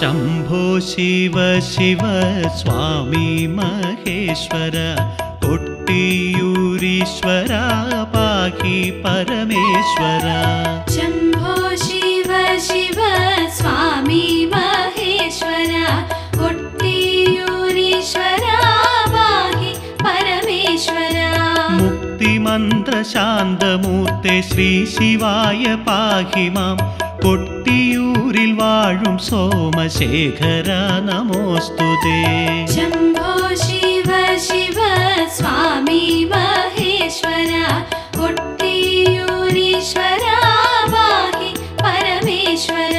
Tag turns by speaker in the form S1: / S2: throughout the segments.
S1: ശംഭോ ശിവ ശിവ സ്വാമി മഹേശ്വര കൊട്ടിയൂരീശ്വര പാഹി പരമേശ്വര
S2: शम्भो शिव शिव स्वामी महेश्वर कोट्टियूरीश्वर पाहि परमेश्वर
S1: മുക്തിമന്ത്ര ശാന്തമൂർത്തെ ശ്രീ ശിവായ പാഹി മാം കൊട്ടിയൂരിൽ വാഴും സോമശേഖര നമോസ്തുതേ
S2: शम्भो शिव शिव स्वामी महेश्वर कोट्टियूरीश्वर पाहि परमेश्वर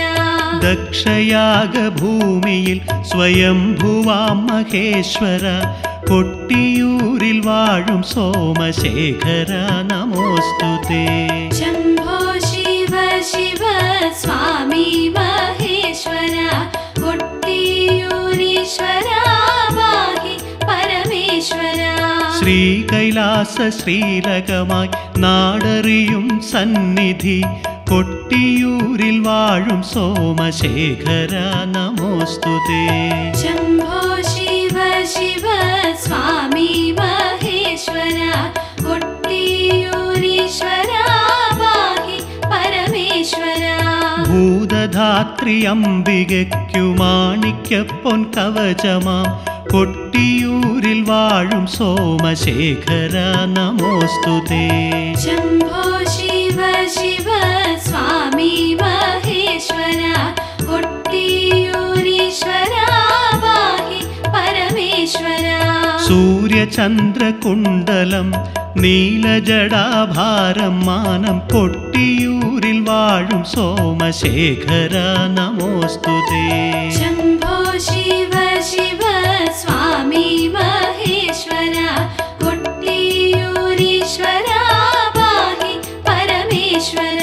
S1: ദക്ഷയാഗഭൂമിയിൽ സ്വയംഭുവാം മഹേശ്വര കൊട്ടിയൂരിൽ വാഴും സോമശേഖര നമോസ്തുതേ
S2: शम्भो शिव शिव स्वामी महेश्वर कोट्टियूरीश्वर पाहि परमेश्वर
S1: ശ്രീ കൈലാസ ശ്രീലകമായി നാടറിയും സന്നിധി കൊട്ടിയൂരിൽ വാഴും സോമശേഖര നമോസ്തുതേ
S2: शम्भो शिव शिव स्वामी महेश्वर कोट्टियूरीश्वर पाहि परमेश्वर
S1: ഭൂതധാത്രി അംബികയ്ക്കു മാണിക്യപ്പൊൻ കവചമാം കൊട്ടിയൂരിൽ വാഴും സോമശേഖര നമോസ്തുതേ
S2: शम्भो शिव शिव स्वामी महेश्वर कोट्टियूरीश्वर पाहि परमेश्वर
S1: സൂര്യചന്ദ്രകുണ്ടലം നീലജടാഭാരം മാനം കൊട്ടിയൂരിൽ വാഴും സോമശേഖര നമോസ്തുതേ
S2: शम्भो शिव शिव स्वामी महेश्वर कोट्टियूरीश्वर पाहि परमेश्वर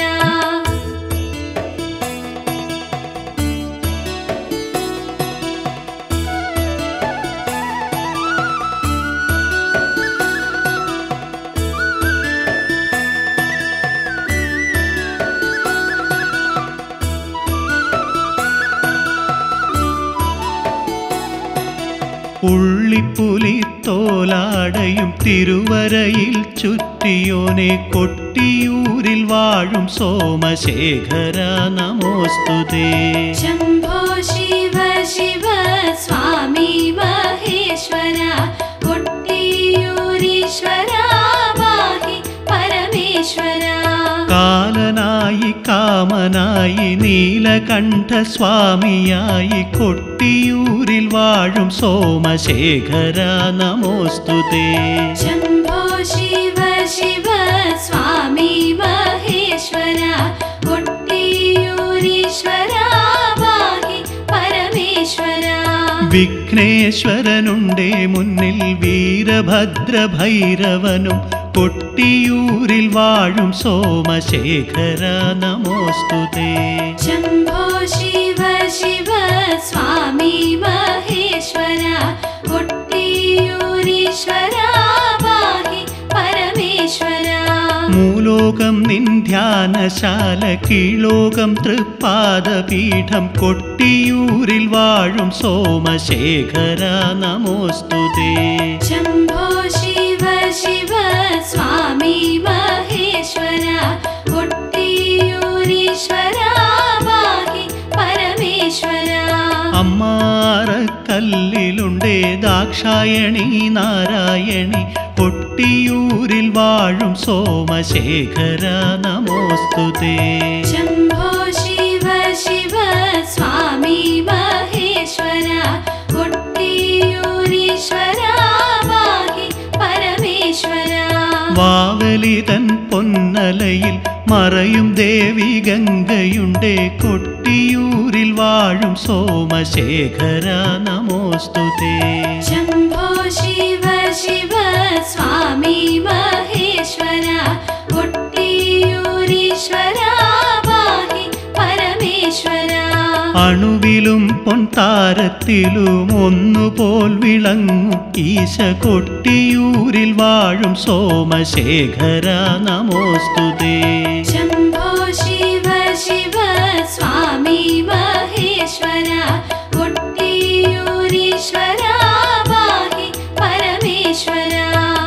S1: ഉള്ളിപ്പുലിത്തോലാടയും തിരുവരയിൽ ചുറ്റിയോനെ കൊട്ടിയൂരിൽ വാഴും സോമശേഖര നമോസ്തുതേ
S2: शम्भो शिव शिव स्वामी महेश्वर कोट्टियूरीश्वर पाहि परमेश्वर
S1: കാലനായി കാമനായി നീലകണ്ഠ സ്വാമിയായി കൊട്ടിയൂരിൽ വാഴും സോമശേഖര നമോസ്തുതേ
S2: शम्भो शिव शिव स्वामी महेश्वर कोट्टियूरीश्वर पाहि परमेश्वर
S1: വിഘ്നേശ്വരനുണ്ടേ മുന്നിൽ വീരഭദ്ര ഭൈരവനും കൊട്ടിയൂരിൽ വാഴും സോമശേഖര നമോസ്തുതേ
S2: शम्भो शिव शिव स्वामी महेश्वर कोट्टियूरीश्वर पाहि परमेश्वर
S1: മൂലോകം നിൻ ധ്യാനശാല കീഴോകം തൃപ്പാദപീഠം കൊട്ടിയൂരിൽ വാഴും സോമശേഖര നമോസ്തുതേ
S2: शम्भो शिव शिव स्वामी महेश्वर कोट्टियूरीश्वर पाहि परमेश्वर
S1: അമ്മാറക്കല്ലിലുണ്ടേ ദാക്ഷായണി നാരായണി കൊട്ടിയൂരിൽ വാഴും സോമശേഖര നമോസ്തുതേ
S2: शम्भो शिव शिव स्वामी महेश्वर कोट्टियूरीश्वर पाहि परमेश्वर
S1: വാവലിതൻ പൊന്നലയിൽ മറയും ദേവി ഗംഗയുണ്ടേ കൊട്ടിയൂരിൽ വാഴും സോമശേഖര നമോസ്തുതേ
S2: शम्भो शिव शिव स्वामी महेश्वर कोट्टियूरीश्वर पाहि परमेश्वर
S1: അണുവിലും പൊൻതാരത്തിലും ഒന്നുപോൽ വിളങ്ങും ഈശ കൊട്ടിയൂരിൽ വാഴും സോമശേഖര നമോസ്തുതേ
S2: शम्भो शिव शिव स्वामी महेश्वर കൊട്ടിയൂരീശ്വരാ പാഹി പരമേശ്വരാ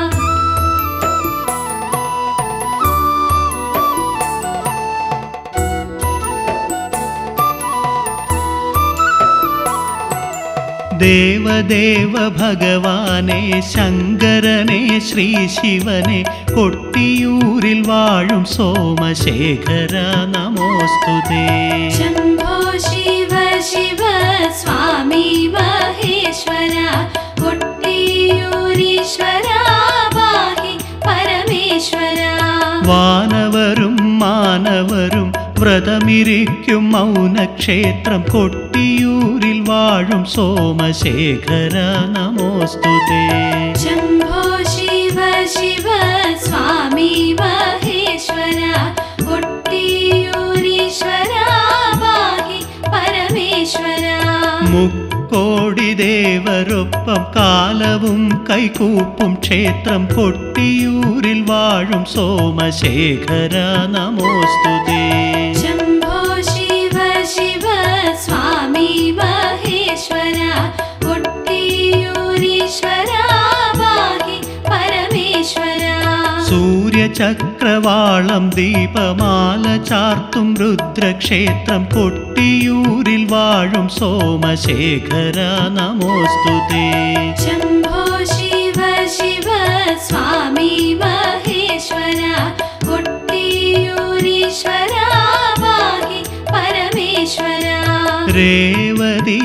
S1: ദേവദേവ ഭഗവാനെ ശങ്കരനെ ശ്രീ ശിവനെ കൊട്ടിയൂരിൽ വാഴും സോമശേഖര നമോസ്തുതേ
S2: ശംഭോ ശിവ ശിവ സ്വാമി മഹേശ്വര കൊട്ടിയൂരീശ്വര പാഹി പരമേശ്വര
S1: വാനവരും മാനവരും വ്രതമിരിക്കും മൗനക്ഷേത്രം കൊട്ടിയൂരിൽ വാഴും സോമശേഖര നമോസ്തുതേ
S2: ശംഭോ ശിവ ശിവ സ്വാമി മഹേശ്വര കൊട്ടിയൂരീശ്വര പാഹി പരമേശ്വര
S1: മുക്കോടി ദേവരൊപ്പം കാലവും കൈകൂപ്പും ക്ഷേത്രം കൊട്ടിയൂരിൽ വാഴും സോമശേഖര നമോസ്തുതേ
S2: ശംഭോ ശിവ ശിവ സ്വാമി മഹേശ്വര കൊട്ടിയൂരീശ്വര പാഹി പരമേശ്വര
S1: സൂര്യചക്രവാളം ദീപമാല ചാർത്തും രുദ്രക്ഷേത്രം കൊട്ടിയൂരിൽ വാഴും സോമശേഖര നമോസ്തുതേ
S2: ശംഭോ ശിവ ശിവ സ്വാമി മഹേശ്വര കൊട്ടിയൂരീശ്വര പാഹി പരമേശ്വര
S1: രേവതി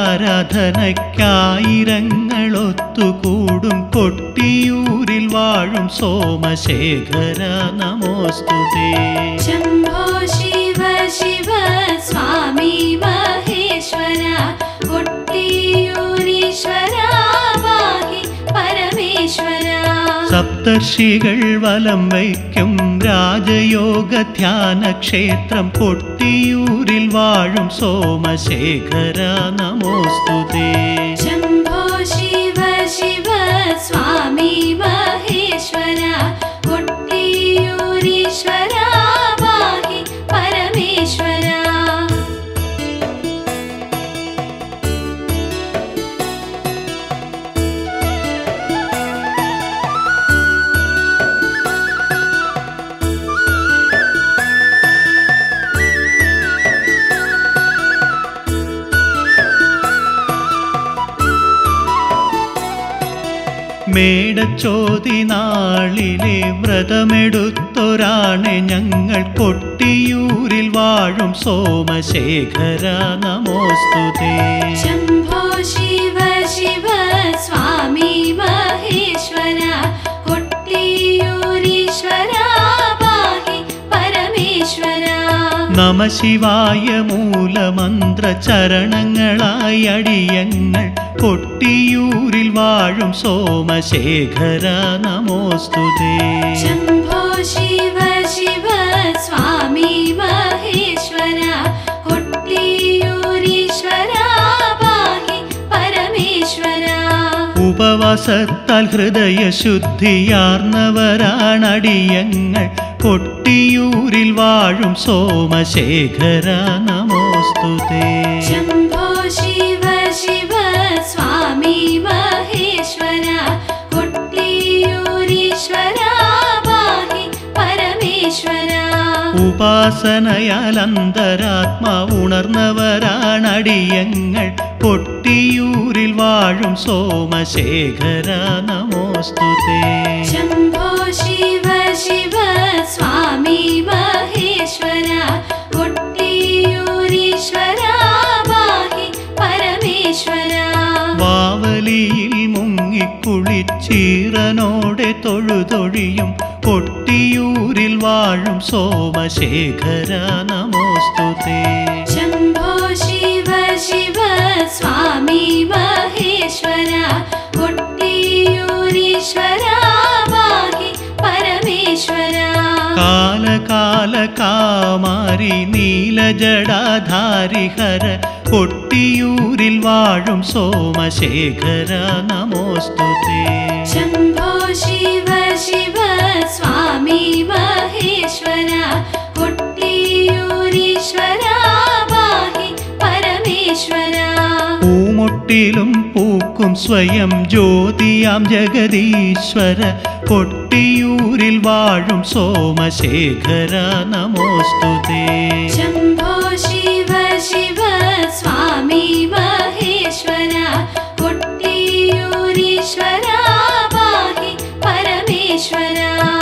S1: ആരാധനയ്ക്കായിരങ്ങളൊത്തുകൂടും കൊട്ടിയൂരിൽ വാഴും സോമശേഖര നമോസ്തുതേ
S2: ശംഭോ ശിവ ശിവ സ്വാമി മഹേശ്വര കൊട്ടിയൂരീശ്വര പാഹി പരമേശ്വര
S1: സപ്തർഷികൾ വലം വയ്ക്കും രാജയോഗ ധ്യാന ക്ഷേത്രം കൊട്ടിയൂരിൽ വാഴും സോമശേഖര നമോസ്തുതേ
S2: ശംഭോ ശിവ ശിവ സ്വാമി മഹേശ്വര കൊട്ടിയൂരീശ്വര പാഹി പരമേശ്വര
S1: മേടച്ചോതി നാളിലെ വ്രതമെടുത്തൊരാണ് ഞങ്ങൾ കൊട്ടിയൂരിൽ വാഴും സോമശേഖര നമോസ്തുതേ
S2: ശംഭോ ശിവ ശിവ സ്വാമി മഹേശ്വര കൊട്ടിയൂരീശ്വര പാഹി പരമേശ്വര
S1: നമ ശിവായ മൂലമന്ത്ര ചരണങ്ങളായി അടിയങ്ങൾ കൊട്ടിയൂരിൽ വാഴും സോമശേഖര നമോസ്തുതേ
S2: ശംഭോ ശിവ ശിവ സ്വാമി മഹേശ്വര കൊട്ടിയൂരീശ്വര പാഹി പരമേശ്വര
S1: ഉപവാസത്താൽ ഹൃദയശുദ്ധിയാർന്നവരാണടിയങ്ങൾ കൊട്ടിയൂരിൽ വാഴും സോമശേഖര നമോസ്തുതേ
S2: ശംഭോ ശിവ ശിവ സ്വാമി മഹേശ്വര കൊട്ടിയൂരീശ്വര പാഹി പരമേശ്വര
S1: ഉപാസനയാൽ അന്തരാത്മാ ഉണർന്നവരാണടിയങ്ങൾ കൊട്ടിയൂരിൽ വാഴും സോമശേഖര നമോസ്തുതേ
S2: ശംഭോ ശിവ ശിവ സ്വാമി മഹേശ്വര കൊട്ടിയൂരീശ്വര പാഹി പരമേശ്വര
S1: വാവലിയിൽ മുങ്ങിക്കുളിച്ചീറനോടെ തൊഴുതൊഴിയും കൊട്ടിയൂരിൽ വാഴും സോമശേഖര നമോസ്തുതേ
S2: ശംഭോ ശിവ ശിവ സ്വാമി മഹേശ്വര കൊട്ടിയൂരീശ്വര പാഹി പരമേശ്വര
S1: കാലകാല കാമാരി നീലജടാധാരി ഹര കൊട്ടിയൂരിൽ വാഴും സോമശേഖര നമോസ്തുതേ
S2: ശംഭോ ശിവ ശിവ സ്വാമി മഹേശ്വര കൊട്ടിയൂരീശ്വര പാഹി പരമേശ്വര परमेश्वर
S1: പൂമൊട്ടിലും പൂക്കും സ്വയം ജ്യോതിയാം ജഗദീശ്വര കൊട്ടിയൂരിൽ വാഴും സോമശേഖര നമോസ്തുതേ
S2: शम्भो शिव शिव स्वामी महेश्वर कोट्टियूरीश्वर पाहि परमेश्वर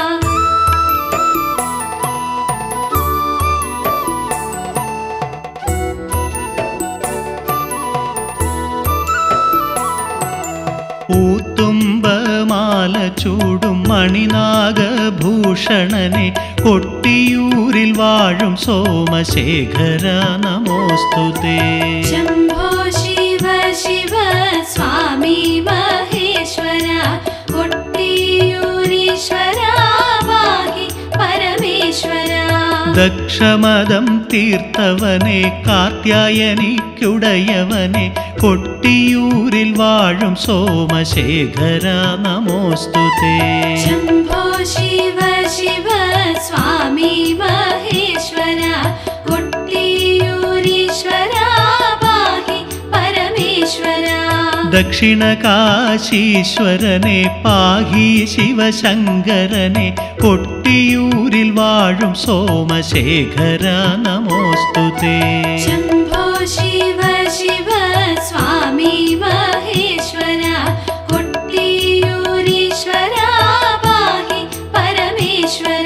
S1: പൂത്തുമ്പമാല ചൂടും മണിനാഗഭൂഷണനെ കൊട്ടിയൂരിൽ വാഴും സോമശേഖര നമോസ്തുതേ
S2: शम्भो शिव शिव स्वामी महेश्वर कोट्टियूरीश्वर पाहि परमेश्वर
S1: ദക്ഷമതം തീർത്തവനെ കാത്യായനിക്കുടയവനെ കൊട്ടിയൂരിൽ വാഴും സോമശേഖര നമോസ്തുതേ
S2: शम्भो शिव शिव स्वामी महेश्वर कोट्टियूरीश्वर पाहि परमेश्वर
S1: ദക്ഷിണകാശീശ്വരനെ പാഹി ശിവശങ്കരനെ കൊട്ടിയൂരിൽ വാഴും സോമശേഖര നമോസ്തുതേ
S2: शम्भो शिव शिव स्वामी महेश्वर कोट्टियूरीश्वर पाहि परमेश्वर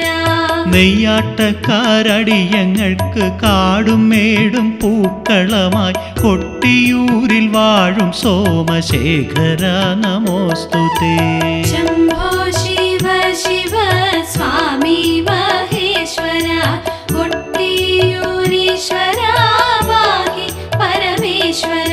S1: നെയ്യാട്ടക്കാരടിയങ്ങൾക്ക് കാടും മേടും പൂക്കളമായി കൊട്ടിയൂരിൽ വാഴും സോമശേഖര നമോസ്തുതേ
S2: शम्भो शिव शिव स्वामी महेश्वर कोट्टियूरीश्वर पाहि परमेश्वर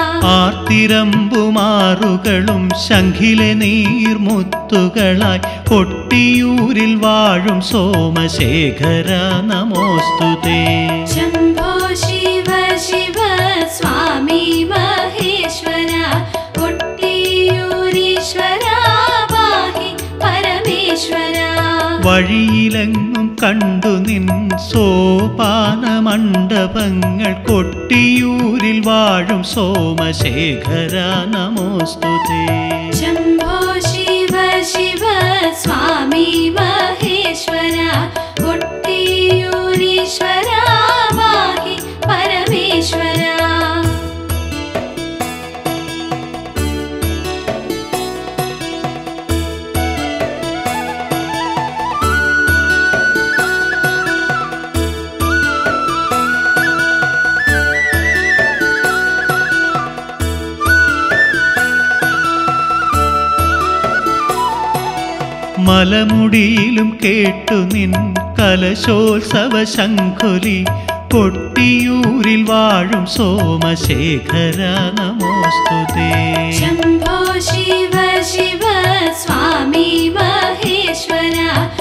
S1: ആർത്തിരമ്പുമാറുകളും ശംഖിലെ നീർമുത്തുകളായി കൊട്ടിയൂരിൽ വാഴും സോമശേഖര നമോസ്തുതേ
S2: शम्भो शिव शिव स्वामी महेश्वर कोट्टियूरीश्वर पाहि परमेश्वर
S1: വഴിയിലെങ്ങും കണ്ടു നിൻ സോപാന മണ്ഡപങ്ങൾ കൊട്ടിയൂരിൽ വാഴും സോമശേഖര നമോസ്തുതേ
S2: शम्भो शिव शिव स्वामी महेश्वर कोट्टियूरीश्वर पाहि परमेश्वर
S1: മലമുടിയിലും കേട്ടു നിൻ കലശോത്സവ ശംഖുലി കൊട്ടിയൂരിൽ വാഴും സോമശേഖര നമോസ്തുതേ
S2: शम्भो शिव शिव स्वामी महेश्वर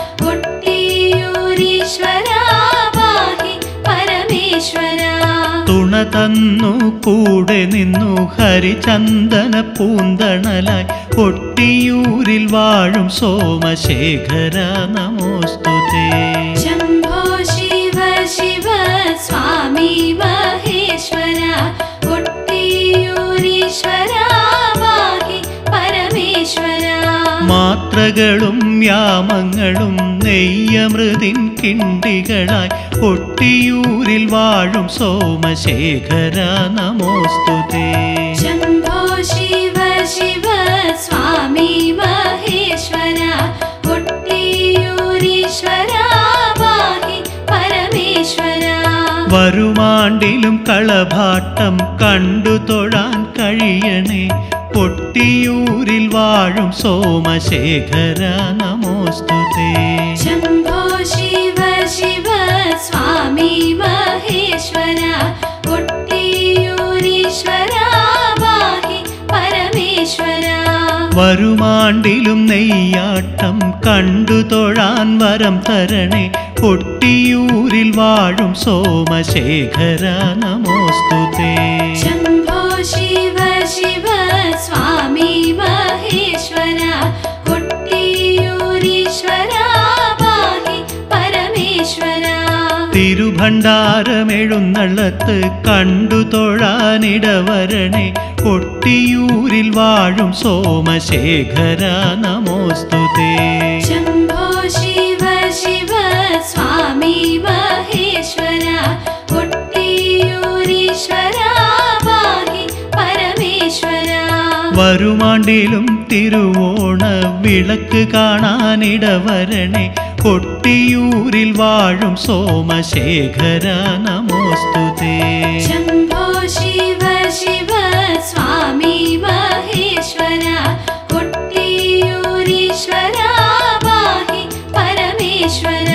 S2: कोट्टियूरीश्वर पाहि परमेश्वर
S1: തുണ തന്നു കൂടെ നിന്നു ഹരിചന്ദന പൂന്തണലായി കൊട്ടിയൂരിൽ വാഴും സോമശേഖര നമോസ്തുതേ
S2: शम्भो शिव शिव स्वामी महेश्वर कोट्टियूरीश्वर पाहि परमेश्वर
S1: മാത്രകളും യാമങ്ങളും നെയ്യമൃതിൻ കിണ്ടികളായി കൊട്ടിയൂരിൽ വാഴും സോമശേഖര നമോസ്തുതേ
S2: शम्भो शिव शिव स्वामी महेश्वर कोट्टियूरीश्वर पाहि परमेश्वर
S1: വരുമാണ്ടിലും കളഭാട്ടം കണ്ടു തൊഴാൻ കഴിയണേ കൊട്ടിയൂരിൽ വാഴും സോമശേഖര നമോസ്തുതേ
S2: शम्भो शिव शिव स्वामी महेश्वर कोट्टियूरीश्वर पाहि परमेश्वर
S1: വരുമാണ്ടിലും നെയ്യാട്ടം കണ്ടു തൊഴാൻ വരം തരണേ കൊട്ടിയൂരിൽ വാഴും സോമശേഖര നമോസ്തുതേ
S2: शम्भो शिव शिव स्वामी महेश्वर कोट्टियूरीश्वर पाहि परमेश्वर
S1: തിരുഭണ്ഡാരമെഴുന്നള്ളത്ത് കണ്ടു തൊഴാനിടവരണേ കൊട്ടിയൂരിൽ വാഴും സോമശേഖര നമോസ്തുതേ
S2: शम्भो शिव शिव स्वामी महेश्वर कोट्टियूरीश्वरा पाहि परमेश्वरा
S1: വരുമാണ്ടിലും തിരുവോണ വിളക്ക് കാണാനിടവരണേ കൊട്ടിയൂരിൽ വാഴും സോമശേഖര നമോസ്തുതേ
S2: शम्भो शिव शिव स्वामी महेश्वर कोट्टियूरीश्वरा पाहि परमेश्वरा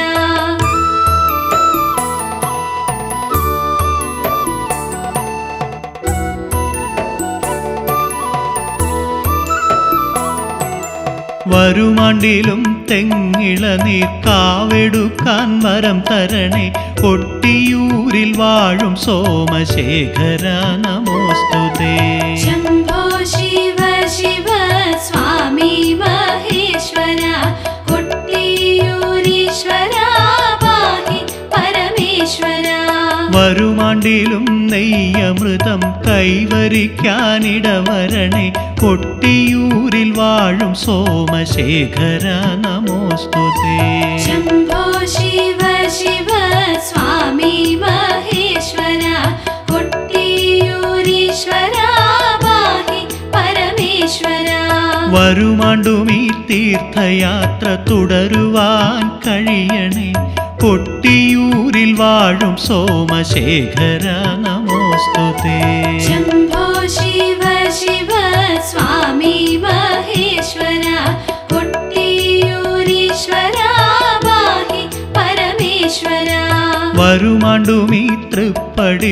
S1: വരുമാണ്ടിലും തെങ്ങിള നീർ കാവെടുക്കാൻ വരം തരണേ കൊട്ടിയൂരിൽ വാഴും സോമശേഖര നമോസ്തുതേ
S2: शम्भो शिव शिव स्वामी महेश्वर कोट्टियूरीश्वरा पाहि परमेश्वरा
S1: വരുമാണ്ടിലും നെയ്യമൃതം കൈവരിക്കാനിടവരണേ കൊട്ടിയൂരിൽ വാഴും സോമശേഖര നമോസ്തുതേ
S2: शम्भो शिव शिव स्वामी महेश्वर कोट्टियूरीश्वरा पाहि परमेश्वरा
S1: വരുമാണ്ടും ഈ തീർത്ഥയാത്ര തുടരുവാൻ കഴിയണേ കൊട്ടിയൂരിൽ വാഴും സോമശേഖര നമോസ്തുതേ
S2: शम्भो शिव शिव स्वामी महेश्वर कोट्टियूरीश्वरा पाहि परमेश्वरा
S1: വരുമാണ്ടും ഈ തൃപ്പടി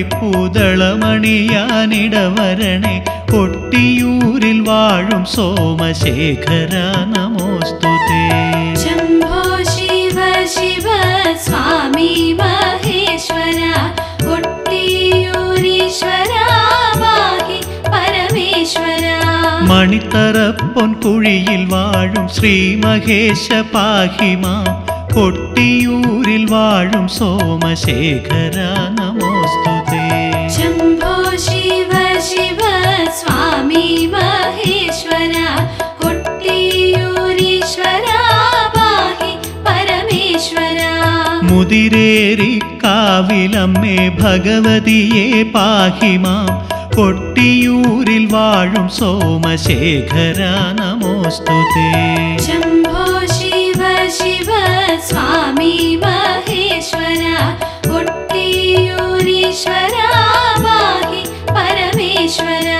S1: പൂതളമണിയാനിടവരണേ കൊട്ടിയൂരിൽ വാഴും സോമശേഖര നമോസ്തുതേ
S2: शम्भो शिव शिव स्वामी महेश्वर कोट्टियूरीश्वरा पाहि परमेश्वरा
S1: മണിത്തറപ്പൊൻ കുഴിയിൽ വാഴും ശ്രീ മഹേശ പാഹിമാ കൊട്ടിയൂരിൽ വാഴും സോമശേഖര നമോസ്തുതേ
S2: शम्भो शिव शिव स्वामी महेश्वर कोट्टियूरीश्वरा पाहि परमेश्वरा
S1: മുതിരേറി കാവിലമ്മേ ഭഗവതിയെ പാഹിമാം കൊട്ടിയൂരിൽ വാഴും സോമശേഖര നമോസ്തുതേ
S2: शम्भो शिव शिव स्वामी महेश्वर कोट्टियूरीश्वरा पाहि परमेश्वरा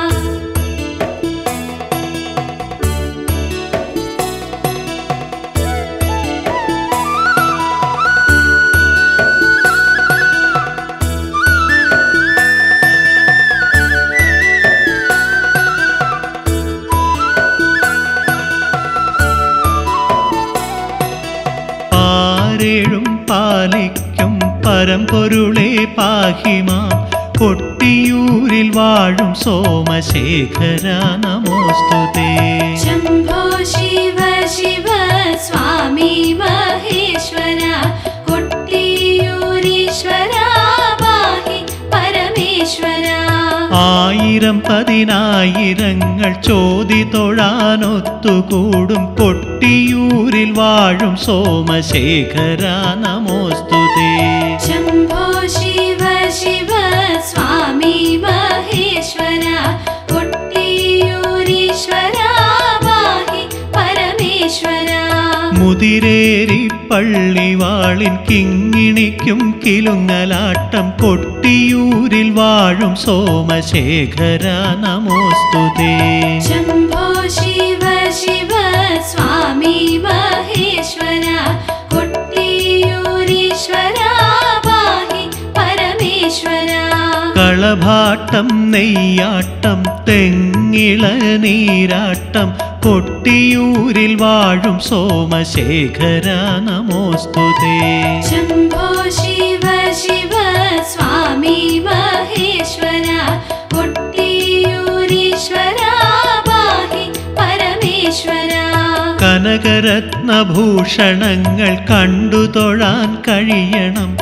S1: ആരേഴും പാലിക്കും പരമ്പൊരുളെ പാഹിമാം കൊട്ടിയൂരിൽ വാഴും സോമശേഖര നമോസ്തുതേ
S2: शम्भो शिव शिव स्वामी महेश्वर कोट्टियूरीश्वरा पाहि परमेश्वरा
S1: ആയിരം പതിനായിരങ്ങൾ ചോതി തൊഴാനൊത്തുകൂടും കൊട്ടിയൂരിൽ വാഴും സോമശേഖര നമോസ്തുതേ
S2: शम्भो शिव शिव स्वामी महेश्वर कोट्टियूरीश्वरा पाहि परमेश्वरा
S1: മുതിരേരി പള്ളിവാളിൻ കിങ്ങിണിക്കും കിലുങ്ങലാട്ടം കൊട്ടിയൂരിൽ വാഴും സോമശേഖര നമോസ്തുതേ
S2: शम्भो शिव शिव स्वामी महेश्वर कोट्टियूरीश्वरा पाहि परमेश्वरा
S1: കളഭാട്ടം നെയ്യാട്ടം തെങ്ങിള നീരാട്ടം കൊട്ടിയൂരിൽ വാഴും സോമശേഖര നമോസ്തുതേ
S2: शम्भो शिव शिव स्वामी महेश्वर कोट्टियूरीश्वरा पाहि परमेश्वरा
S1: കനകരത്നഭൂഷണങ്ങൾ കണ്ടു തൊഴാൻ കഴിയണം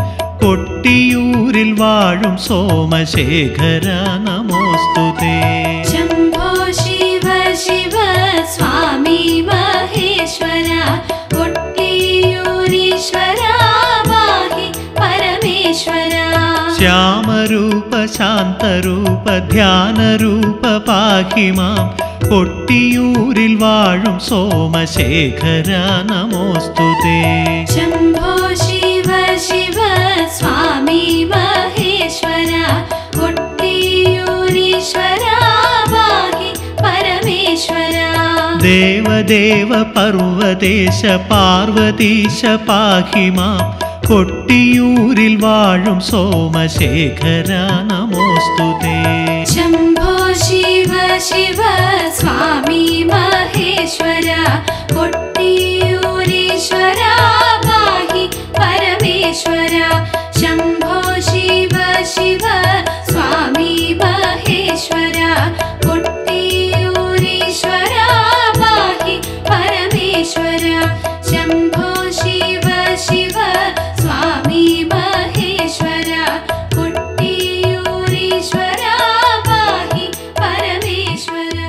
S1: കൊട്ടിയൂരിൽ വാഴും സോമശേഖര നമോസ്തുതേ
S2: शम्भो शिव शिव स्वामी महेश्वर कोट्टियूरीश्वरा पाहि परमेश्वरा
S1: ശ്യാമരൂപ ശാന്തരൂപ ധ്യാനരൂപ പാഹി മാം കൊട്ടിയൂരിൽ വാഴും സോമശേഖര നമോസ്തുതേ
S2: शम्भो शिव शिव स्वामी महेश्वर कोट्टियूरीश्वरा पाहि परमेश्वरा
S1: ദേവദേവ പർവദേശ പാർവതീശ പാഹി മാം കൊട്ടിയൂരിൽ വാഴും സോമശേഖര നമോസ്തുതേ
S2: शम्भो शिव शिव स्वामी महेश्वर कोट्टियूरीश्वरा पाहि परमेश्वरा शम्भो शिव शिव स्वामी महेश्वर कोट्टियूरीश्वरा पाहि परमेश्वरा शम्भो शिव शिव स्वामी महेश्वर कोट्टियूरीश्वरा पाहि परमेश्वरा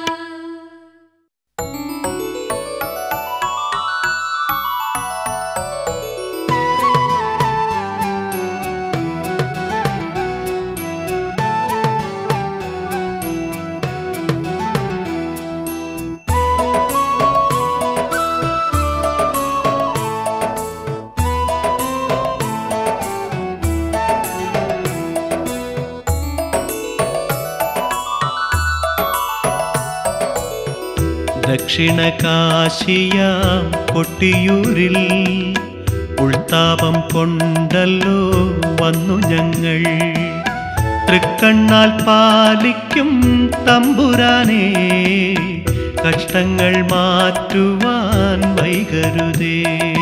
S1: ദക്ഷിണ കാശിയാം കൊട്ടിയൂരിൽ ഉൾത്താപം കൊണ്ടല്ലോ വന്നു ഞങ്ങൾ തൃക്കണ്ണാൽ പാലിക്കും തമ്പുരാനെ കഷ്ടങ്ങൾ മാറ്റുവാൻ വൈകരുതേ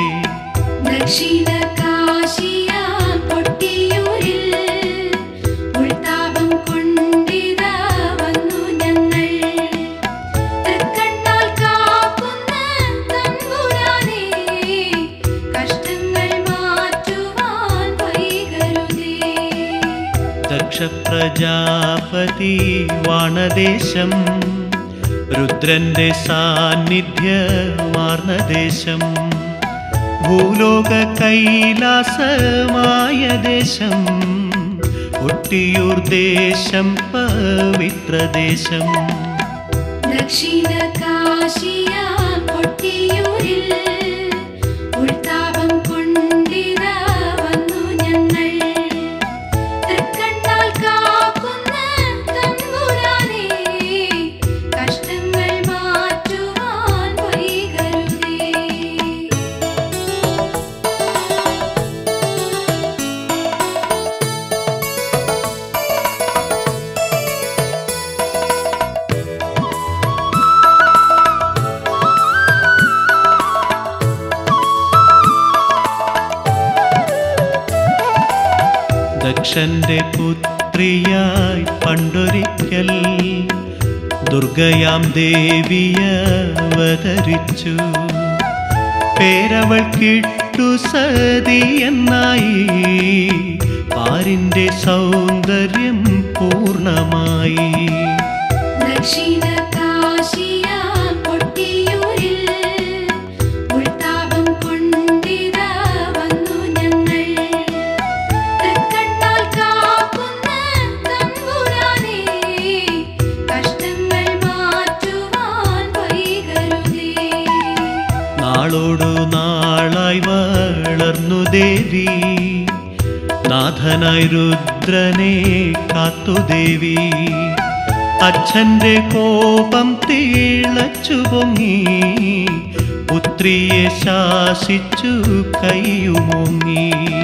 S2: ദക്ഷിണകാശിയാ കൊട്ടിയൂരിൽ ഉൾത്താപം കൊണ്ടിതാ വന്നു ഞങ്ങൾ തൃക്കണ്ണാൽ കാക്കുന്ന തമ്പുരാനേ കഷ്ടങ്ങൾ മാറ്റുവാൻ വൈകരുതേ
S1: ദക്ഷപ്രജാപതി വാണദേശം രുദ്രന്റെ സാന്നിധ്യമാർന്ന ദേശം ഭൂലോക കൈലാസമായ ദേശം കൊട്ടിയൂർ ദേശം പവിത്രദേശം
S2: ദക്ഷിണകാശിയാ കൊട്ടിയൂരിൽ ഉൾത്താപം കൊണ്ടിതാ വന്നു ഞങ്ങൾ തൃക്കണ്ണാൽ കാക്കുന്ന തമ്പുരാനേ കഷ്ടങ്ങൾ മാറ്റുവാൻ വൈകരുതേ
S1: ദക്ഷന്റെ പുത്രിയായി പണ്ടൊരിക്കൽ ദുർഗയാം ദേവിയ അവതരിച്ചു പേരവൾ കിട്ടു സതി എന്നായി പാരിന്റെ സൗന്ദര്യം പൂർണ്ണമായി
S2: ദക്ഷിണകാശിയാ കൊട്ടിയൂരിൽ ഉൾത്താപം കൊണ്ടിതാ വന്നു ഞങ്ങൾ തൃക്കണ്ണാൽ കാക്കുന്ന തമ്പുരാനേ കഷ്ടങ്ങൾ മാറ്റുവാൻ വൈകരുതേ
S1: നാളോടു നാളായി വളർന്നു ദേവി നാഥനായി രുദ്രനെ കാത്തു ദേവി അച്ഛന്റെ കോപം തിളച്ചു പൊങ്ങി പുത്രിയെ ശാസിച്ചു കൈയുമോങ്ങി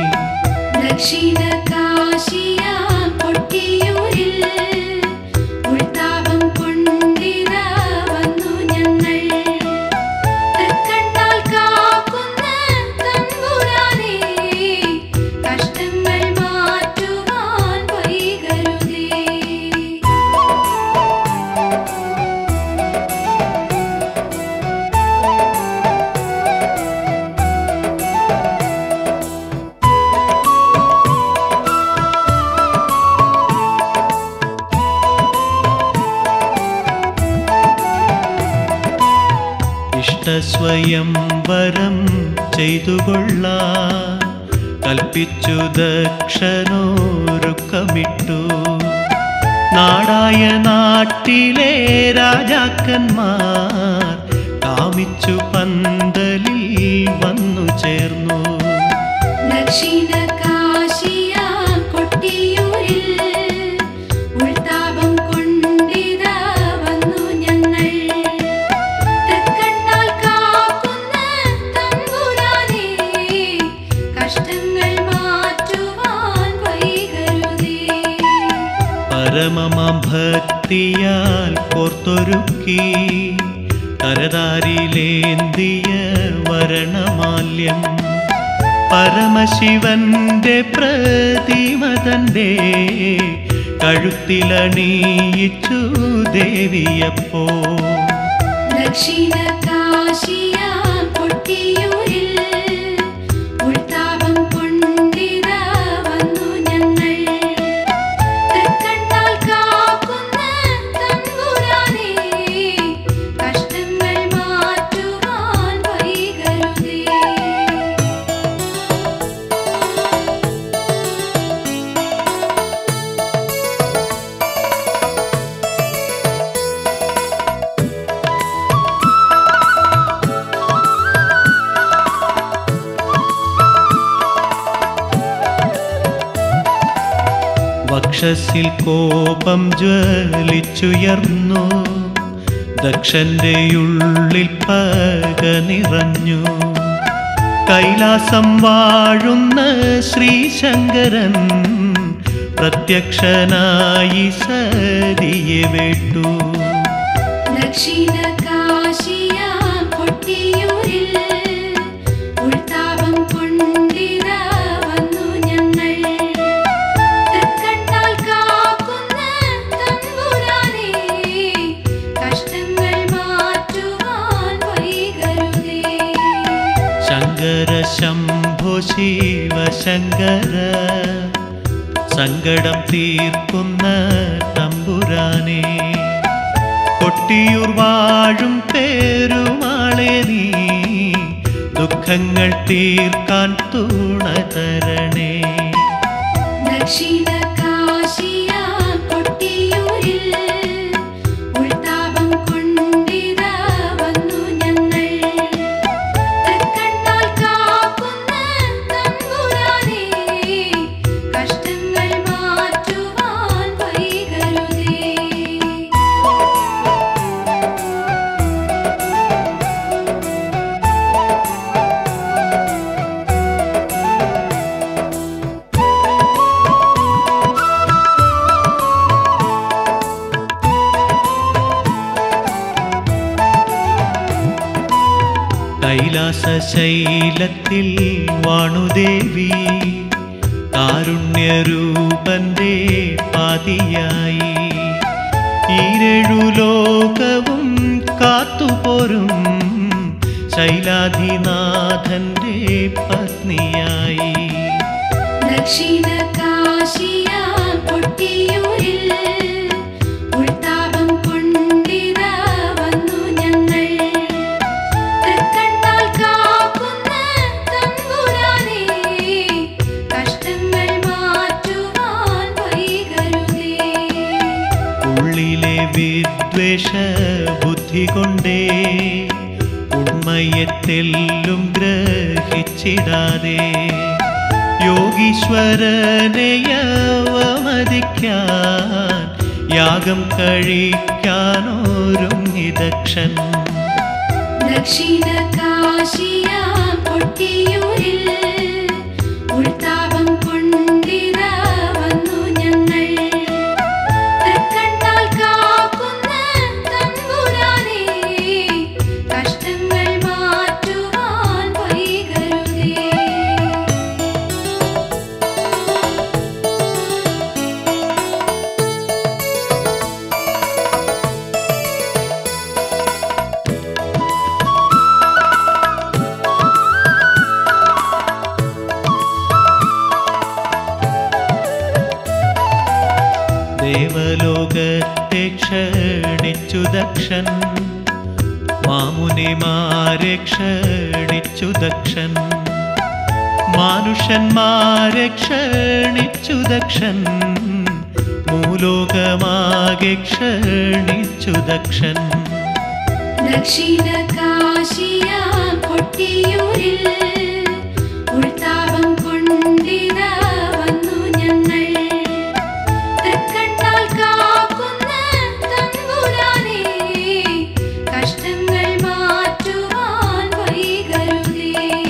S2: ദക്ഷിണകാശിയാ കൊട്ടിയൂരിൽ ഉൾത്താപം കൊണ്ടിതാ വന്നു ഞങ്ങൾ തൃക്കണ്ണാൽ കാക്കുന്ന തമ്പുരാനേ കഷ്ടങ്ങൾ മാറ്റുവാൻ വൈകരുതേ
S1: ഇഷ്ടസ്വയം വരം ചെയ്തുകൊള്ളാൻ കൽപ്പിച്ചു ദക്ഷനോരുക്കമിട്ടു നാടായ നാട്ടിലെ രാജാക്കന്മാർ കാമിച്ചു പന്തലിൽ വന്നു ചേർന്നു
S2: ദക്ഷിണ കാശിയ കൊട്ടിയൂരിൽ ഉൾതാപം കൊണ്ടിതാ വന്നു ഞങ്ങൾ തൃക്കണ്ണാൽ കാക്കുന്ന തമ്പുരാനേ കഷ്ടങ്ങൾ മാറ്റുവാൻ വൈകരുതേ
S1: പരമമാം ഭക്തിയാൽ കോർത്തൊരുക്കി കരതാരിലേന്തിയ വരണമാല്യം പരമശിവന്റെ പ്രതിമ തന്റെ കഴുത്തിലണിയിച്ചു ദേവിയപ്പോ
S2: ദക്ഷിണ കാശിയ കൊട്ടിയൂരിൽ ഉൾതാപം കൊണ്ടിതാ വന്നു ഞങ്ങൾ തൃക്കണ്ണാൽ കാക്കുന്ന തമ്പുരാനേ കഷ്ടങ്ങൾ മാറ്റുവാൻ വൈകരുതേ
S1: വക്ഷസിൽ കോപം ജ്വലിച്ചുയർന്നു ദക്ഷന്റെ ഉള്ളിൽ പക നിറഞ്ഞു കൈലാസം വാഴുന്ന ശ്രീശങ്കരൻ പ്രത്യക്ഷനായി സതിയെ വേട്ടു
S2: ദക്ഷിണ കാശിയ കൊട്ടിയൂരിൽ ഉൾതാപം കൊണ്ടിതാ വന്നു ഞങ്ങൾ തൃക്കണ്ണാൽ കാക്കുന്ന തമ്പുരാനേ കഷ്ടങ്ങൾ മാറ്റുവാൻ വൈകരുതേ
S1: ശങ്കര ശംഭോ ശിവ ശങ്കര സങ്കടം തീർക്കുന്ന തമ്പുരാനെ കൊട്ടിയൂർ വാഴും പേരുമാളെ നീ ദുഃഖങ്ങൾ തീർക്കാൻ തുണ തരണേ
S2: ദക്ഷിണ കാശിയ കൊട്ടിയൂരിൽ ഉൾതാപം കൊണ്ടിതാ വന്നു ഞങ്ങൾ തൃക്കണ്ണാൽ കാക്കുന്ന തമ്പുരാനേ കഷ്ടങ്ങൾ മാറ്റുവാൻ വൈകരുതേ
S1: കൈലാസശൈലത്തിൽ വാണുദേവി കാരുണ്യരൂപന്റെ പാതിയായി ഈരഴു ലോകവും കാത്തുപോരും ശൈലാധിനാഥന്റെ പത്നിയായി
S2: ദക്ഷിണ കാശിയ കൊട്ടിയൂരിൽ ഉൾതാപം കൊണ്ടിതാ വന്നു ഞങ്ങൾ തൃക്കണ്ണാൽ കാക്കുന്ന തമ്പുരാനേ കഷ്ടങ്ങൾ മാറ്റുവാൻ വൈകരുതേ
S1: ഉള്ളിലെ വിദ്വേഷ ബുദ്ധി കൊണ്ടേ ഉണ്മയത്തെല്ലും ഗ്രഹിച്ചിടാതെ യോഗീശ്വരനെ അവമതിക്കാൻ യാഗം കഴിക്കാനോരുങ്ങി ദക്ഷൻ
S2: ദക്ഷിണ കാശിയ കൊട്ടിയൂരിൽ ഉൾതാപം കൊണ്ടിതാ വന്നു ഞങ്ങൾ തൃക്കണ്ണാൽ കാക്കുന്ന തമ്പുരാനേ കഷ്ടങ്ങൾ മാറ്റുവാൻ വൈകരുതേ ദേവലോകത്തെ ക്ഷണിച്ചു ദക്ഷൻ
S1: മാമുനിമാരെ ക്ഷണിച്ചു ദക്ഷൻ മാനുഷന്മാരെ ക്ഷണിച്ചു ദക്ഷൻ മൂലോകമാകെ ക്ഷണിച്ചു ദക്ഷൻ
S2: ദക്ഷിണ കാശിയ കൊട്ടിയൂരിൽ ഉൾത്താപം കൊണ്ടിത വന്നു ഞങ്ങൾ തൃക്കണ്ണാൽ കാക്കുന്ന തമ്പുരാനേ കഷ്ടങ്ങൾ മാറ്റുവാൻ വൈകരുതേ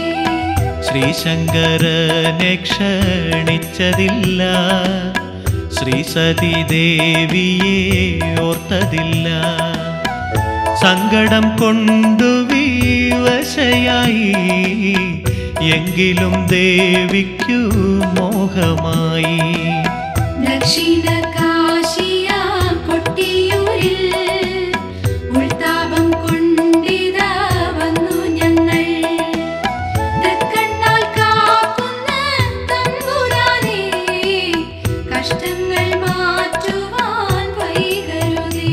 S1: ശ്രീശങ്കരനെ ക്ഷണിച്ചതില്ല ശ്രീ സതീദേവിയെ ഓർത്തതില്ല സങ്കടം കൊണ്ടു വിവശയായി എങ്കിലും ദേവിക്കു മോഹമായി
S2: ദക്ഷിണ കാശിയ കൊട്ടിയൂരിൽ ഉൾത്താപം കൊണ്ടിത വന്നു ഞങ്ങൾ തൃക്കണ്ണാൽ കാക്കുന്ന തമ്പുരാനേ കഷ്ടങ്ങൾ മാറ്റുവാൻ വൈകരുതേ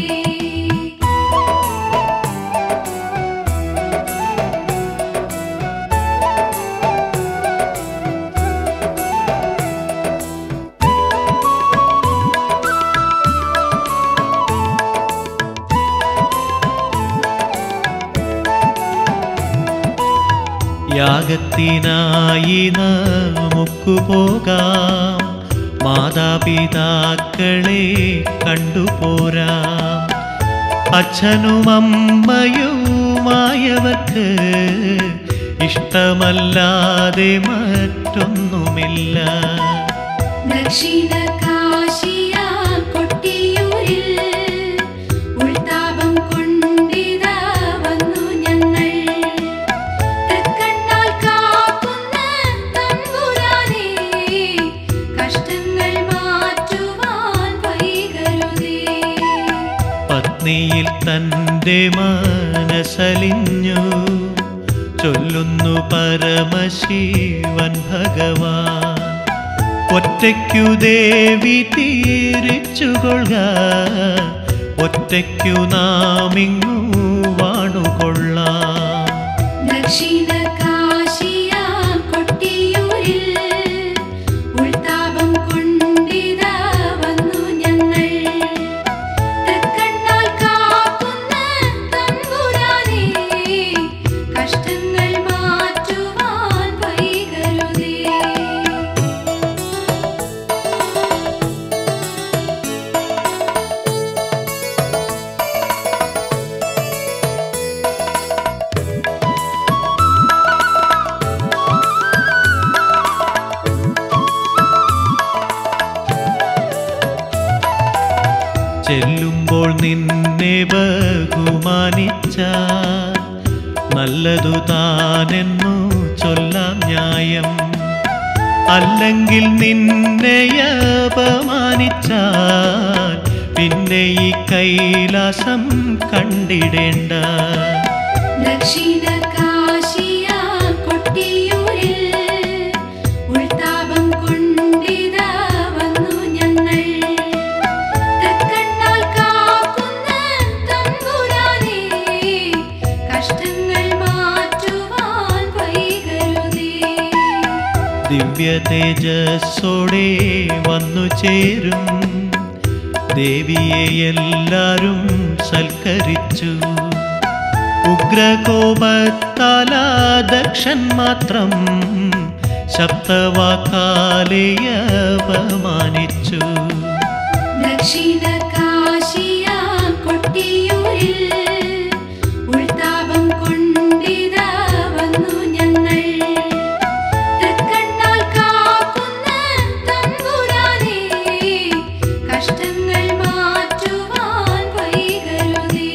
S1: യാഗത്തിനായി നമുക്കു പോകാം മാതാപിതാക്കളെ കണ്ടുപോരാം അച്ഛനും അമ്മയുമായവർക്ക് ഇഷ്ടമല്ലാതെ മറ്റൊന്നുമില്ല
S2: ദക്ഷിണ കാശിയ കൊട്ടിയൂരിൽ ഉൾത്താപം കൊണ്ടിത വന്നു ഞങ്ങൾ തൃക്കണ്ണാൽ കാക്കുന്ന തമ്പുരാനേ കഷ്ടങ്ങൾ മാറ്റുവാൻ വൈകരുതേ
S1: പത്നിയിൽ തൻ്റെ മനസ്സലിഞ്ഞു ചൊല്ലുന്നു പരമശിവൻ ഭഗവാൻ ഒറ്റയ്ക്കു ദേവി തീരിച്ചുകൊള്ളുക ഒറ്റയ്ക്കു നാമിങ്ങു വാണുകൊള്ളാം
S2: ദക്ഷിണ കാശിയ കൊട്ടിയൂരിൽ ഉൾത്താപം കൊണ്ടിത വന്നു ഞങ്ങൾ തൃക്കണ്ണാൽ കാക്കുന്ന തമ്പുരാനേ കഷ്ടങ്ങൾ മാറ്റുവാൻ വൈകരുതേ
S1: ചെല്ലുമ്പോൾ നിന്നെ ബഹുമാനിച്ച നല്ലതു താനെന്നു ചൊല്ലാം ന്യായം അല്ലെങ്കിൽ നിന്നെ അപമാനിച്ചാൽ പിന്നെ ഈ കൈലാസം കണ്ടിടേണ്ട
S2: ദക്ഷിണ കാശിയ കൊട്ടിയൂരിൽ ഉൾത്താപം കൊണ്ടിത വന്നു ഞങ്ങൾ തൃക്കണ്ണാൽ കാക്കുന്ന തമ്പുരാനേ കഷ്ടങ്ങൾ മാറ്റുവാൻ വൈകരുതേ
S1: ദിവ്യ തേജസ്സോടെ വന്നു ചേരും ദേവിയെ എല്ലാരും സൽക്കരിച്ചു ഉഗ്രകോപത്താല ദക്ഷൻ മാത്രം ശബ്ദവാക്കാലെ അപമാനിച്ചു
S2: ദക്ഷിണ കാശിയ കൊട്ടിയൂരിൽ ഉൾത്താപം കൊണ്ടിത വന്നു ഞങ്ങൾ തൃക്കണ്ണാൽ കാക്കുന്ന തമ്പുരാനേ കഷ്ടങ്ങൾ മാറ്റുവാൻ വൈകരുതേ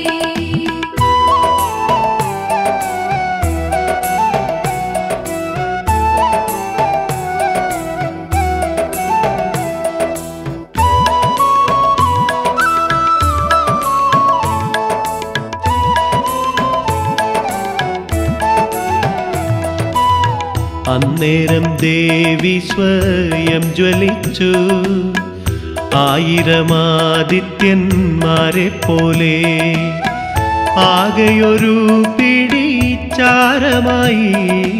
S1: അന്നേരം ദേവി സ്വയം ജ്വലിച്ചു ആയിരമാദിത്യന്മാരെ പോലെ ആകെയൊരു പിടിച്ചാരമായി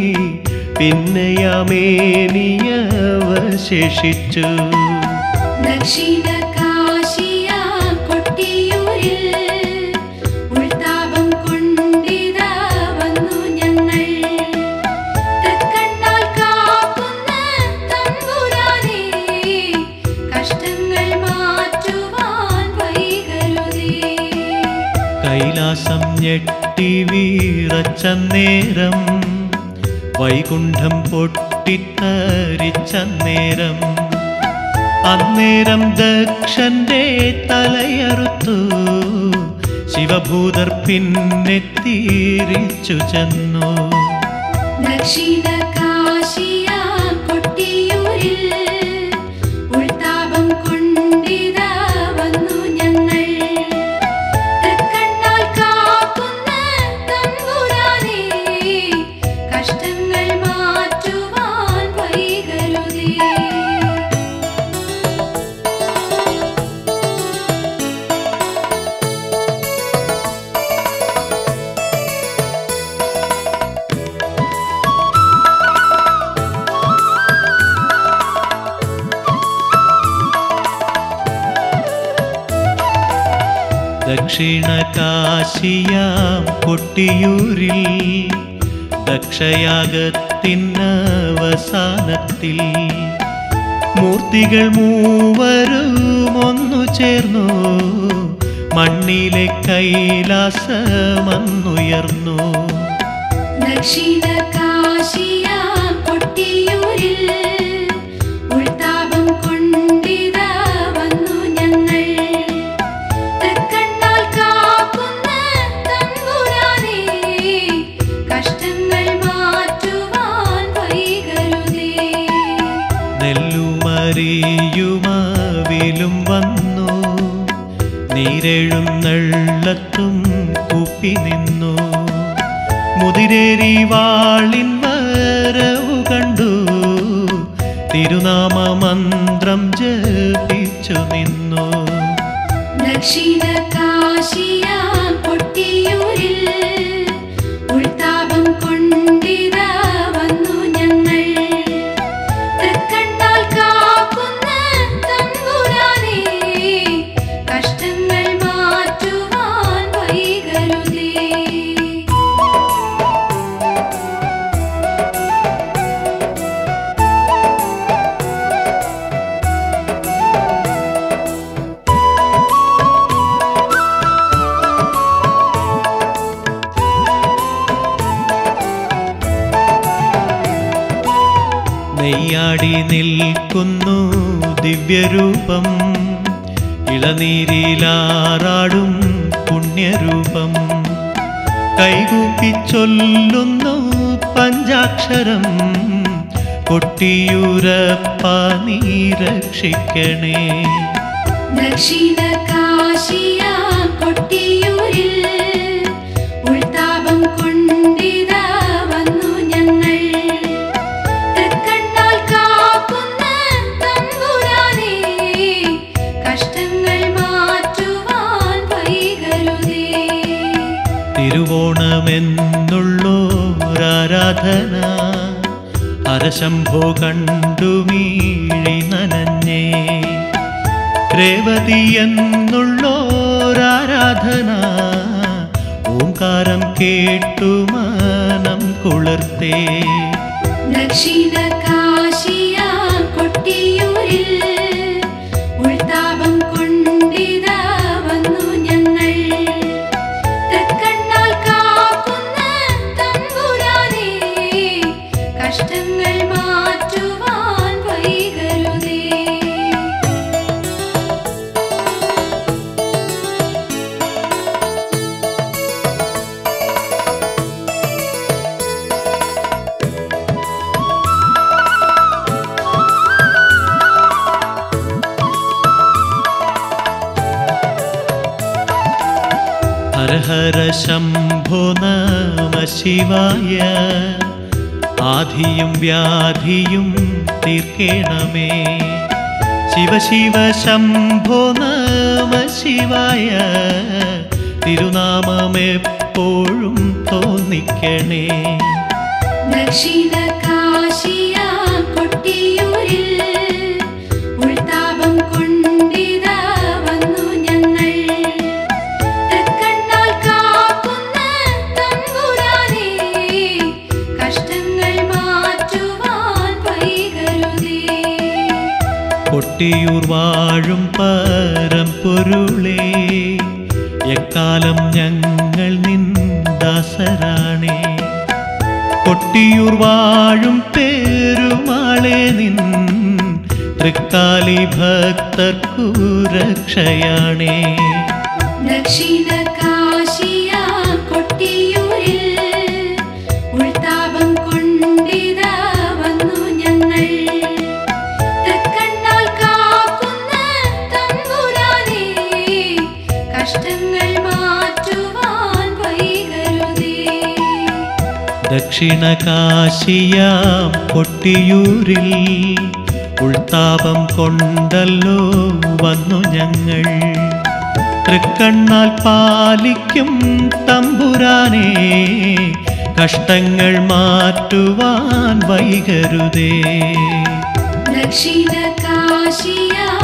S1: പിന്നെയമേനിയവശേഷിച്ചു
S2: ദക്ഷിണ കാശിയ കൊട്ടിയൂരിൽ ഉൾതാപം കൊണ്ടിതാ വന്നു ഞങ്ങൾ തൃക്കണ്ണാൽ കാക്കുന്ന തമ്പുരാനേ കഷ്ടങ്ങൾ മാറ്റുവാൻ വൈകരുതേ
S1: കൈലാസം ഞെട്ടി വീറച്ച നേരം വൈകുണ്ഠം പൊട്ടിത്തരിച്ച നേരം അന്നേരം ദക്ഷന്റെ തലയറുത്തു ശിവഭൂതർ പിന്നെ തിരിച്ചു ചെന്നു
S2: ദക്ഷിണ കാശിയ കൊട്ടിയൂരിൽ ഉൾതാപം കൊണ്ടിതാ വന്നു ഞങ്ങൾ തൃക്കണ്ണാൽ കാക്കുന്ന തമ്പുരാനേ കഷ്ടങ്ങൾ മാറ്റുവാൻ വൈകരുതേ
S1: ദക്ഷിണ കാശിയാം കൊട്ടിയൂരിൽ ദക്ഷയാഗത്തിനവസാനത്തിൽ മൂർത്തികൾ മൂവരും ഒന്നു ചേർന്നു മണ്ണിലെ കൈലാസമന്നുയർന്നു
S2: ദക്ഷിണ കാശിയ കൊട്ടിയൂരിൽ ഉൾതാപം കൊണ്ടിതാ വന്നു ഞങ്ങൾ തൃക്കണ്ണാൽ കാക്കുന്ന തമ്പുരാനേ കഷ്ടങ്ങൾ മാറ്റുവാൻ വൈകരുതേ
S1: നെല്ലുമറിയുമാവിലും വന്നു നീരെഴുന്നള്ളത്തും കുപ്പി നിന്നു മുതിരേരി വാളിൻ വരവു കണ്ടു തിരുനാമ മന്ത്രം ജപിച്ചു നിന്നു
S2: ദക്ഷിണ കാശിയ കൊട്ടിയൂരിൽ ഉൾതാപം കൊണ്ടിതാ വന്നു ഞങ്ങൾ തൃക്കണ്ണാൽ കാക്കുന്ന തമ്പുരാനേ കഷ്ടങ്ങൾ മാറ്റുവാൻ വൈകരുതേ
S1: നെയ്യാടി നിൽക്കുന്നു ദിവ്യരൂപം ഇളനീരിലാറാടും പുണ്യരൂപം കൈകൂപ്പി ചൊല്ലുന്നു പഞ്ചാക്ഷരം കൊട്ടിയൂരപ്പ നീ രക്ഷിക്കണേ
S2: ദക്ഷിണ കാശിയ കൊട്ടിയൂരിൽ ഉൾതാപം കൊണ്ടിതാ വന്നു ഞങ്ങൾ തൃക്കണ്ണാൽ കാക്കുന്ന തമ്പുരാനേ കഷ്ടങ്ങൾ മാറ്റുവാൻ വൈകരുതേ
S1: തിരുവോണമെന്നുള്ളോരാരാധന ഹരശംഭോ കണ്ടു മീഴി നനഞ്ഞേ രേവതി എന്നുള്ളോരാരാധന ഓംകാരം കേട്ടു മനം കുളിർത്തേ
S2: ദക്ഷിണ കാശിയ കൊട്ടിയൂരിൽ ഉൾതാപം കൊണ്ടിതാ വന്നു ഞങ്ങൾ തൃക്കണ്ണാൽ കാക്കുന്ന തമ്പുരാനേ കഷ്ടങ്ങൾ മാറ്റുവാൻ വൈകരുതേ
S1: ഹര ഹര ശംഭോ നമ ശിവായ ആധിയും വ്യാധിയും തീർക്കേണമേ ശിവ ശിവ ശംഭോ നമ ശിവായ തിരുനാമമെപ്പോഴും തോന്നിക്കണേ
S2: ദക്ഷിണ കാശിയ കൊട്ടിയൂരിൽ ഉൾതാപം കൊണ്ടിതാ വന്നു ഞങ്ങൾ തൃക്കണ്ണാൽ കാക്കുന്ന തമ്പുരാനേ കഷ്ടങ്ങൾ മാറ്റുവാൻ വൈകരുതേ
S1: കൊട്ടിയൂർ വാഴും പരമ്പൊരുളേ എക്കാലം ഞങ്ങൾ നിന്ദാസരാണേ കൊട്ടിയൂർ വാഴും പേരുമാളെ നിൻ തൃക്കാലി ഭക്തർക്കു രക്ഷയാണേ
S2: ദക്ഷിണ കാശിയ കൊട്ടിയൂരിൽ ഉൾതാപം കൊണ്ടിതാ വന്നു ഞങ്ങൾ തൃക്കണ്ണാൽ കാക്കുന്ന തമ്പുരാനേ കഷ്ടങ്ങൾ മാറ്റുവാൻ വൈകരുതേ
S1: ദക്ഷിണ കാശിയാം കൊട്ടിയൂരിൽ ഉൾത്താപം കൊണ്ടല്ലോ വന്നു ഞങ്ങൾ തൃക്കണ്ണാൽ പാലിക്കും തമ്പുരാനെ കഷ്ടങ്ങൾ മാറ്റുവാൻ വൈകരുതേ
S2: ദക്ഷിണ കാശിയ